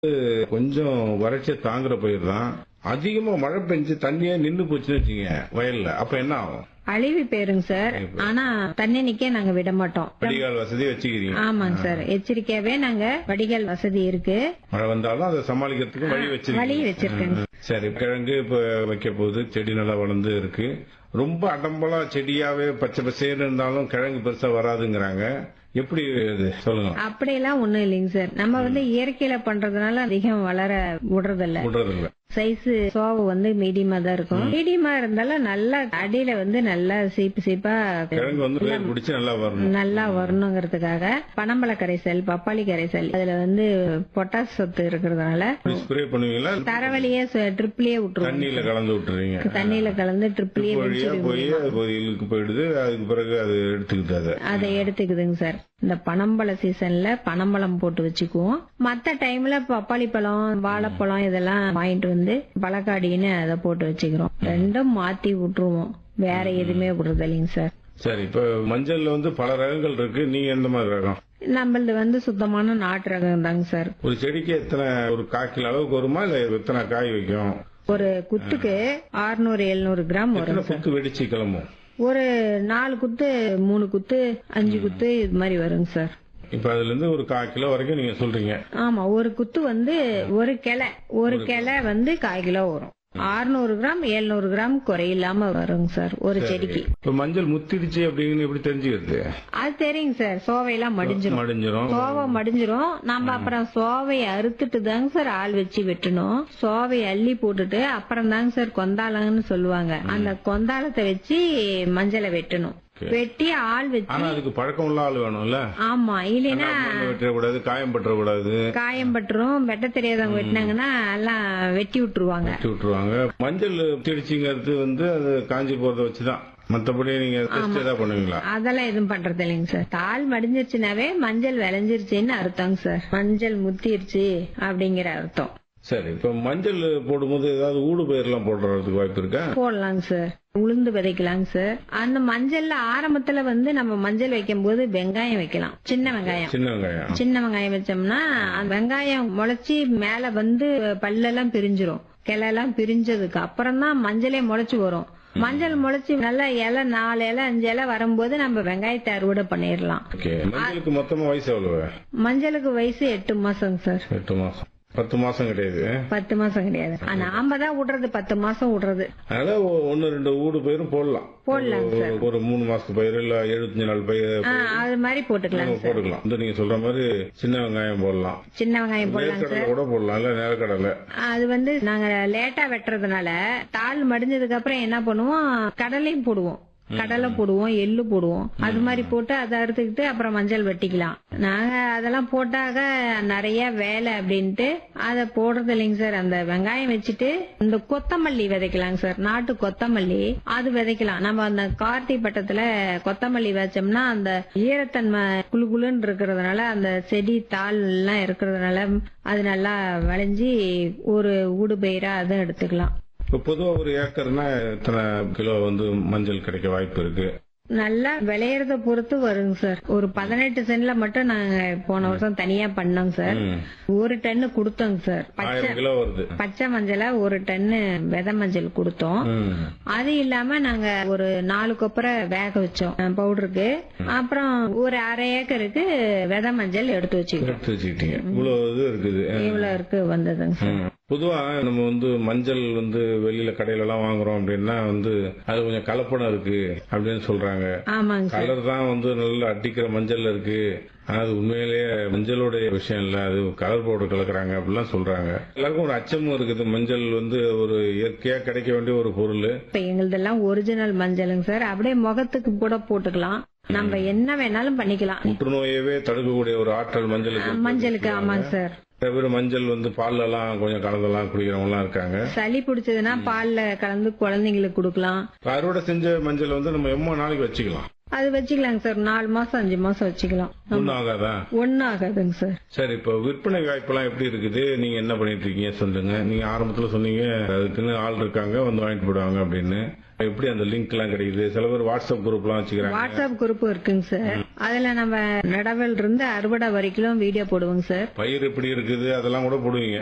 கொஞ்சம் வறட்சியை தாங்குற பயிர் தான் அதிகமா மழை பெஞ்சு தண்ணியே நின்னு போச்சுன்னு வச்சுங்க வயல்ல அப்ப என்ன ஆகும் அழிவு போயிருங்க சார் ஆனா தண்ணி நிக்க நாங்க விட மாட்டோம் வடிகால் வசதி வச்சுக்கிறீங்க ஆமாங்க சார் எச்சரிக்கையாவே நாங்க வடிகால் வசதி இருக்கு மழை வந்தாலும் அதை சமாளிக்கிறதுக்கு வழி வழி வச்சிருக்கீங்க வச்சிருக்கேங்க சரி கிழங்கு இப்ப வைக்க போகுது செடி நல்லா வளர்ந்து இருக்கு ரொம்ப அடம்பலா செடியாவே பச்சை பசேன்னு இருந்தாலும் கிழங்கு பெருசா வராதுங்கிறாங்க எப்படி இது சொல்லுங்க அப்படியெல்லாம் ஒண்ணும் இல்லைங்க சார் நம்ம வந்து இயற்கையில பண்றதுனால அதிகம் வளர விடுறது இல்ல விடுறது இல்ல சைஸ் சோவு வந்து மீடியமா தான் இருக்கும் மீடியமா இருந்தாலும் நல்லா அடியில வந்து நல்லா சீப்பு சீப்பா கிழங்கு வந்து வேர் பிடிச்சு நல்லா வரணும் நல்லா வரணுங்கிறதுக்காக பனம்பழ கரைசல் பப்பாளி கரைசல் அதுல வந்து பொட்டாஸ் சத்து இருக்கிறதுனால ஸ்ப்ரே பண்ணுவீங்களா தரவழியே ட்ரிப்லயே விட்டுருவோம் தண்ணியில கலந்து விட்டுறீங்க தண்ணியில கலந்து ட்ரிப்லயே வழியா போய் அது பகுதிகளுக்கு போயிடுது அதுக்கு பிறகு அது எடுத்துக்கிட்டு அதை அதை எடுத்துக்குதுங்க சார் இந்த பனம்பழ சீசன்ல பனம்பழம் போட்டு வச்சுக்குவோம் மத்த டைம்ல பப்பாளி பழம் வாழைப்பழம் இதெல்லாம் வாங்கிட்டு வந்து பழக்காடின்னு அதை போட்டு வச்சுக்கிறோம் ரெண்டும் மாத்தி விட்டுருவோம் வேற எதுவுமே விடுறது இல்லைங்க சார் சரி இப்ப மஞ்சள்ல வந்து பல ரகங்கள் இருக்கு நீங்க எந்த மாதிரி ரகம் நம்மளது வந்து சுத்தமான நாட்டு ரகம் தாங்க சார் ஒரு செடிக்கு எத்தனை ஒரு காக்கில் அளவுக்கு வருமா இல்ல எத்தனை காய் வைக்கும் ஒரு குத்துக்கு 600 எழுநூறு கிராம் வரும் எத்தனை குத்து வெடிச்சு கிளம்பும் ஒரு நாலு குத்து மூணு குத்து அஞ்சு குத்து இது மாதிரி வருங்க சார் இப்ப அதுல இருந்து ஒரு கால் கிலோ வரைக்கும் நீங்க சொல்றீங்க ஆமா ஒரு குத்து வந்து ஒரு கிளை ஒரு கிளை வந்து கால் கிலோ வரும் 600 கிராம் 700 கிராம் குறையில்லாம வருங்க சார் ஒரு செடிக்கு இப்ப மஞ்சள் முத்திடுச்சு அப்படின்னு எப்படி தெரிஞ்சுக்கிறது அது தெரியுங்க சார் சோவையெல்லாம் மடிஞ்சிரும் மடிஞ்சிரும் சோவை மடிஞ்சிரும் நம்ம அப்புறம் சோவையை அறுத்துட்டு தாங்க சார் ஆள் வச்சு வெட்டணும் சோவையை அள்ளி போட்டுட்டு அப்புறம் தாங்க சார் கொந்தாளங்கன்னு சொல்லுவாங்க அந்த கொந்தாளத்தை வச்சு மஞ்சளை வெட்டணும் வெட்டி ஆள் வச்சு ஆனா அதுக்கு பழக்கம் உள்ள ஆள் வேணும்ல ஆமா இல்லைன்னா மண்ணை வெட்டக்கூடாது காயம் பற்றக்கூடாது காயம் பட்டுரும் வெட்ட தெரியாதவங்க வெட்டினாங்கன்னா எல்லாம் வெட்டி விட்டுருவாங்க வெட்டி விட்டுருவாங்க மஞ்சள் முத்திடுச்சுங்கிறது வந்து அது காஞ்சி போறத வச்சுதான் மத்தபடி நீங்க டெஸ்ட் ஏதாவது பண்ணுவீங்களா அதெல்லாம் எதுவும் பண்றது இல்லைங்க சார் தாள் மடிஞ்சிருச்சுனாவே மஞ்சள் விளைஞ்சிருச்சுன்னு அர்த்தங்க சார் மஞ்சள் முத்திருச்சு அப்படிங்கிற அர்த்தம் சரி இப்ப மஞ்சள் போடும்போது ஏதாவது ஊடு பயிர் எல்லாம் போடுறதுக்கு வாய்ப்பு இருக்கா போடலாங்க சார் உளுந்து விதைக்கலாங்க சார் அந்த மஞ்சள்ல ஆரம்பத்துல வந்து நம்ம மஞ்சள் வைக்கும் போது வெங்காயம் வைக்கலாம் சின்ன வெங்காயம் சின்ன வெங்காயம் சின்ன வெங்காயம் வச்சோம்னா அந்த வெங்காயம் முளைச்சி மேல வந்து பல்லெல்லாம் பிரிஞ்சிரும் கிளையெல்லாம் பிரிஞ்சதுக்கு அப்புறம் தான் மஞ்சளே முளைச்சு வரும் மஞ்சள் முளைச்சு நல்லா இலை நாலு இலை அஞ்சு இலை வரும்போது நம்ம வெங்காயத்தை அறுவடை பண்ணிடலாம் ஓகே மஞ்சளுக்கு மொத்தமா வயசு எவ்வளவு மஞ்சளுக்கு வயசு எட்டு மாசங்க சார் எட்டு மாசம் பத்து மாசம் கிடையாது பத்து மாசம் கிடையாது நாம தான் விடுறது பத்து மாசம் விடுறது அதனால ஒ- ஒண்ணு ரெண்டு ஊடு பயிரும் போடலாம் போடலாம் ஒரு- ஒரு மூணு மாசத்து பயிர் இல்ல எழுபத்தஞ்சு நாள் பயிர் ஆ, அது மாதிரி போட்டுக்கலாம் சார் போட்டுக்கலாம் இந்த நீங்க சொல்ற மாதிரி சின்ன வெங்காயம் போடலாம் சின்ன வெங்காயம் போடலாம் வேர்க்கடலை கூட போடலாம் இல்ல நேரக்கடலை அது வந்து நாங்க லேட்டா வெட்டுறதுனால தாள் மடிஞ்சதுக்கு அப்புறம் என்ன பண்ணுவோம் கடலையும் போடுவோம் கடலை போடுவோம் எள்ளு போடுவோம் அது மாதிரி போட்டு அதை அறுத்துக்கிட்டு அப்புறம் மஞ்சள் வெட்டிக்கலாம் நாங்க அதெல்லாம் போட்டாக நிறைய வேலை அப்படின்ட்டு அதை போடுறது இல்லைங்க சார் அந்த வெங்காயம் வச்சுட்டு இந்த கொத்தமல்லி விதைக்கலாங்க சார் நாட்டு கொத்தமல்லி அது விதைக்கலாம் நம்ம அந்த கார்த்தி பட்டத்துல கொத்தமல்லி வச்சோம்னா அந்த ஈரத்தன்மை குளு குளுன்னு இருக்கிறதுனால அந்த செடி தாள் எல்லாம் இருக்கிறதுனால அது நல்லா விளைஞ்சி ஒரு ஊடு பயிரா அதை எடுத்துக்கலாம் இப்ப பொதுவா ஒரு ஏக்கர்னா எத்தனை கிலோ வந்து மஞ்சள் கிடைக்க வாய்ப்பு இருக்கு நல்லா விளையறத பொறுத்து வருங்க சார் ஒரு பதினெட்டு சென்ட்ல மட்டும் நாங்க போன வருஷம் தனியா பண்ணோங்க சார் ம். ஒரு டன்னு கொடுத்தோங்க சார் பச்சை ஆயிரம் கிலோ வருது பச்சை மஞ்சளை ஒரு டன்னு விதை மஞ்சள் கொடுத்தோம் ம். அது இல்லாம நாங்க ஒரு நாலு கொப்பரை வேக வச்சோம் பவுடருக்கு அப்புறம் ஒரு அரை ஏக்கருக்கு விதை மஞ்சள் எடுத்து வச்சுக்கிறோம் எடுத்து வச்சுக்கிட்டீங்க இவ்வளவு இது இருக்குது இவ்வளவு இருக்கு வந்ததுங்க சார் ம். பொதுவா நம்ம வந்து மஞ்சள் வந்து வெளியில கடையில எல்லாம் வாங்குறோம் அப்படின்னா வந்து அது கொஞ்சம் கலப்படம் இருக்கு அப்படின்னு சொல்றாங்க ஆமாங்க சார் கலர் தான் வந்து நல்லா அடிக்கிற மஞ்சள்ல இருக்கு ஆனா அது உண்மையிலேயே மஞ்சளுடைய விஷயம் இல்ல அது கலர் பவுடர் கலக்குறாங்க அப்படிலாம் சொல்றாங்க எல்லாருக்கும் ஒரு அச்சமும் இருக்குது மஞ்சள் வந்து ஒரு இயற்கையா கிடைக்க வேண்டிய ஒரு பொருள் இப்ப எங்களுதெல்லாம் ஒரிஜினல் மஞ்சளுங்க சார் அப்படியே முகத்துக்கு கூட போட்டுக்கலாம் நம்ம என்ன வேணாலும் பண்ணிக்கலாம் புற்றுநோயவே தடுக்கக்கூடிய ஒரு ஆற்றல் மஞ்சளுக்கு இருக்கு. மஞ்சளுக்கு ஆமாங்க சார் சில பேர் மஞ்சள் வந்து பால்ல எல்லாம் கொஞ்சம் கலந்தெல்லாம் குடிக்கிறவங்க எல்லாம் இருக்காங்க சளி பிடிச்சதுன்னா பால்ல கலந்து குழந்தைங்களுக்கு கொடுக்கலாம் அறுவடை செஞ்ச மஞ்சள் வந்து நம்ம எவ்வளவு நாளைக்கு வச்சுக்கலாம் அது வச்சுக்கலாங்க சார் நாலு மாசம் அஞ்சு மாசம் வச்சுக்கலாம் ஒன்னும் ஆகாதா ஒன்னும் ஆகாதுங்க சார் சரி இப்போ விற்பனை வாய்ப்பெல்லாம் எப்படி இருக்குது நீங்க என்ன பண்ணிட்டு இருக்கீங்க சொல்லுங்க நீங்க ஆரம்பத்துல சொன்னீங்க அதுக்குன்னு ஆள் இருக்காங்க வந்து வாங்கிட்டு போடுவாங்க அப்படின்னு எப்படி அந்த லிங்க் எல்லாம் கிடைக்குது சில பேர் வாட்ஸ்அப் குரூப் எல்லாம் வச்சுக்கிறாங்க வாட்ஸ்அப் குரூப் இருக்குங்க சார் அதுல நம்ம நடவல் இருந்து அறுவடை வரைக்கும் வீடியோ போடுவோங்க சார் பயிர் எப்படி இருக்குது அதெல்லாம் கூட போடுவீங்க